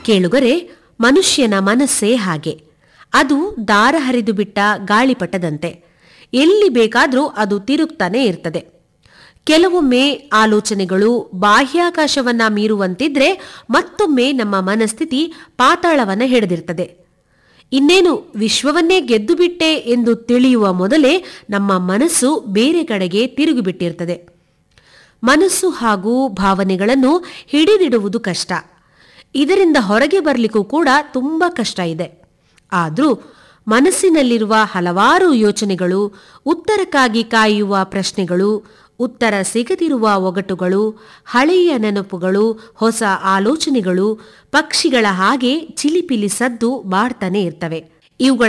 ಕೇಳುಗರೆ ಮನುಷ್ಯನ ಮನಸ್ಸೇ ಹಾಗೆ ಅದು ದಾರ ಹರಿದು ಬಿಟ್ಟ ಗಾಳಿಪಟದಂತೆ ಎಲ್ಲಿ ಬೇಕಾದರೂ ಅದು ತಿರುಗ್ತಾನೆ ಇರ್ತದೆ ಕೆಲವೊಮ್ಮೆ ಆಲೋಚನೆಗಳು ಬಾಹ್ಯಾಕಾಶವನ್ನ ಮೀರುವಂತಿದ್ರೆ ಮತ್ತೊಮ್ಮೆ ನಮ್ಮ ಮನಸ್ಥಿತಿ ಪಾತಾಳವನ್ನ ಹಿಡಿದಿರ್ತದೆ ಇನ್ನೇನು ವಿಶ್ವವನ್ನೇ ಗೆದ್ದು ಬಿಟ್ಟೆ ಎಂದು ತಿಳಿಯುವ ಮೊದಲೇ ನಮ್ಮ ಮನಸ್ಸು ಬೇರೆ ಕಡೆಗೆ ತಿರುಗಿಬಿಟ್ಟಿರ್ತದೆ ಮನಸ್ಸು ಹಾಗೂ ಭಾವನೆಗಳನ್ನು ಹಿಡಿದಿಡುವುದು ಕಷ್ಟ ಇದರಿಂದ ಹೊರಗೆ ಬರಲಿಕ್ಕೂ ಕೂಡ ತುಂಬ ಕಷ್ಟ ಇದೆ ಆದರೂ ಮನಸ್ಸಿನಲ್ಲಿರುವ ಹಲವಾರು ಯೋಚನೆಗಳು ಉತ್ತರಕ್ಕಾಗಿ ಕಾಯುವ ಪ್ರಶ್ನೆಗಳು ಉತ್ತರ ಸಿಗದಿರುವ ಒಗಟುಗಳು ಹಳೆಯ ನೆನಪುಗಳು ಹೊಸ ಆಲೋಚನೆಗಳು ಪಕ್ಷಿಗಳ ಹಾಗೆ ಚಿಲಿಪಿಲಿ ಸದ್ದು ಮಾಡ್ತಾನೆ ಇರ್ತವೆ ಇವುಗಳ